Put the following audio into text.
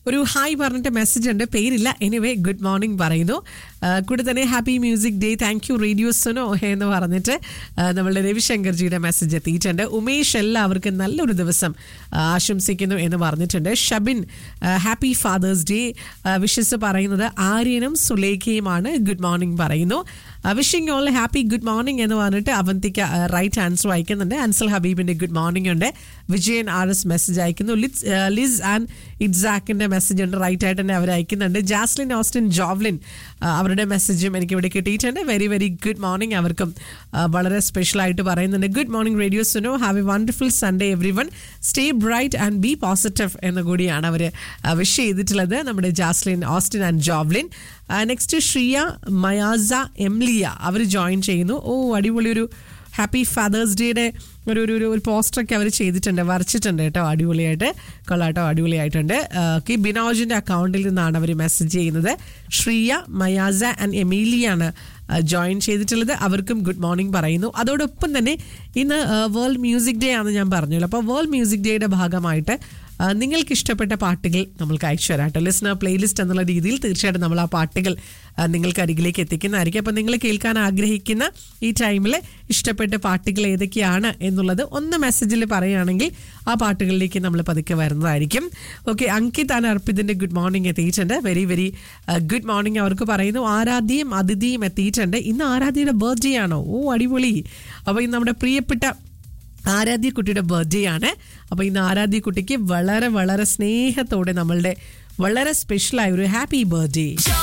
ഒരു ഹായ് പറഞ്ഞിട്ട് മെസ്സേജ് ഉണ്ട് പേരില്ല എനിവേ ഗുഡ് മോർണിംഗ് പറയുന്നു ആ, കൂടെ തന്നെ happy music day thank you radio Suno എന്ന് പറഞ്ഞിട്ട് ആ, നമ്മളുടെ രവിശങ്കർജിയുടെ മെസ്സേജ് എത്തിയിട്ടുണ്ട് ഉമേഷ് എല്ലാവർക്കും നല്ലൊരു ദിവസം ആ, ആശംസിക്കുന്നു എന്ന് പറഞ്ഞിട്ടുണ്ട് Shabin happy father's day wishes പറയുന്നത് ആര്യനും സുലേഖയുമാണ് ഗുഡ് മോർണിംഗ് പറയുന്നു wishing all happy good morning എന്ന് പറഞ്ഞിട്ട് അവന്തിക്ക റൈറ്റ് ആൻസർ അയക്കുന്നുണ്ട് അൻസൽ ഹബീബിന്റെ ഗുഡ് മോർണിംഗ് ഉണ്ട് വിജയൻ ആർ എസ് മെസ്സേജ് അയക്കുന്നു ലിസ് ലിസ് ആൻഡ് ഇറ്റ്സാക്കിന്റെ മെസ്സേജ് ഉണ്ട് റൈറ്റ് ആയിട്ട് തന്നെ അവർ അയക്കുന്നുണ്ട് ജാസ്ലിൻ ഓസ്റ്റിൻ ജോവ്ലിൻ ആ, അവരുടെ മെസ്സേജും എനിക്ക് ഇവിടെ കിട്ടിയിട്ടുണ്ട് വെരി വെരി ഗുഡ് മോർണിംഗ് അവർക്കും ആ, വളരെ സ്പെഷ്യൽ ആയിട്ട് പറയുന്നുണ്ട് good morning radio Suno have a wonderful Sunday everyone stay bright and be positive എന്ന് കൂടിയാണ് അവർ വിഷ് ചെയ്തിട്ടുള്ളത് നമ്മുടെ Jaslin Austin and Jovlin next Shriya Mayasa Emilia അവർ ജോയിൻ ചെയ്യുന്നു ഓ അടിപൊളി ഒരു ഹാപ്പി ഫാദേഴ്സ് ഡേയുടെ ഒരു ഒരു ഒരു പോസ്റ്ററൊക്കെ അവർ ചെയ്തിട്ടുണ്ട് വരച്ചിട്ടുണ്ട് കേട്ടോ അടിപൊളിയായിട്ട് കൊള്ളാട്ടോ അടിപൊളിയായിട്ടുണ്ട് ഓക്കെ ബിനോജിൻ്റെ അക്കൗണ്ടിൽ നിന്നാണ് അവർ മെസ്സേജ് ചെയ്യുന്നത് ശ്രീയ മയാസ ആൻഡ് എമീലിയാണ് ജോയിൻ ചെയ്തിട്ടുള്ളത് അവർക്കും ഗുഡ് മോർണിംഗ് പറയുന്നു അതോടൊപ്പം തന്നെ ഇന്ന് വേൾഡ് മ്യൂസിക് ഡേ ആണെന്ന് ഞാൻ പറഞ്ഞല്ലോ അപ്പോൾ വേൾഡ് മ്യൂസിക് ഡേയുടെ ഭാഗമായിട്ട് ആ, നിങ്ങൾക്ക് ഇഷ്ടപ്പെട്ട പാട്ടുകൾ നമ്മൾക്ക് അയച്ചു തരാട്ടോ ലിസ്ണർ പ്ലേലിസ്റ്റ് എന്നുള്ള രീതിയിൽ തീർച്ചയായിട്ടും നമ്മൾ ആ പാട്ടുകൾ ആ, നിങ്ങൾക്ക് അരികിലേക്ക് എത്തിക്കുന്നതായിരിക്കും അപ്പം നിങ്ങൾ കേൾക്കാൻ ആഗ്രഹിക്കുന്ന ഈ ടൈമിൽ ഇഷ്ടപ്പെട്ട പാട്ടുകൾ ഏതൊക്കെയാണ് എന്നുള്ളത് ഒന്ന് മെസ്സേജിൽ പറയുകയാണെങ്കിൽ ആ പാട്ടുകളിലേക്ക് നമ്മൾ പതുക്കെ വരുന്നതായിരിക്കും ഓക്കെ അങ്കിത് ആൻഡ് അർപ്പിതിൻ്റെ ഗുഡ് മോർണിംഗ് എത്തിയിട്ടുണ്ട് വെരി വെരി ഗുഡ് മോർണിംഗ് അവർക്ക് പറയുന്നു ആരാധ്യയും അതിഥിയും എത്തിയിട്ടുണ്ട് ഇന്ന് ആരാധ്യയുടെ ബർത്ത്ഡേ ആണോ ഓ അടിപൊളി അപ്പോൾ ഇന്ന് നമ്മുടെ പ്രിയപ്പെട്ട ആരാധ്യ കുട്ടിയുടെ ബർത്ത്ഡേ ആണ് അപ്പോൾ ഇന്ന് ആരാധ്യ കുട്ടിക്ക് വളരെ വളരെ സ്നേഹത്തോടെ നമ്മളുടെ വളരെ സ്പെഷ്യലായ ഒരു ഹാപ്പി ബർത്ത്ഡേ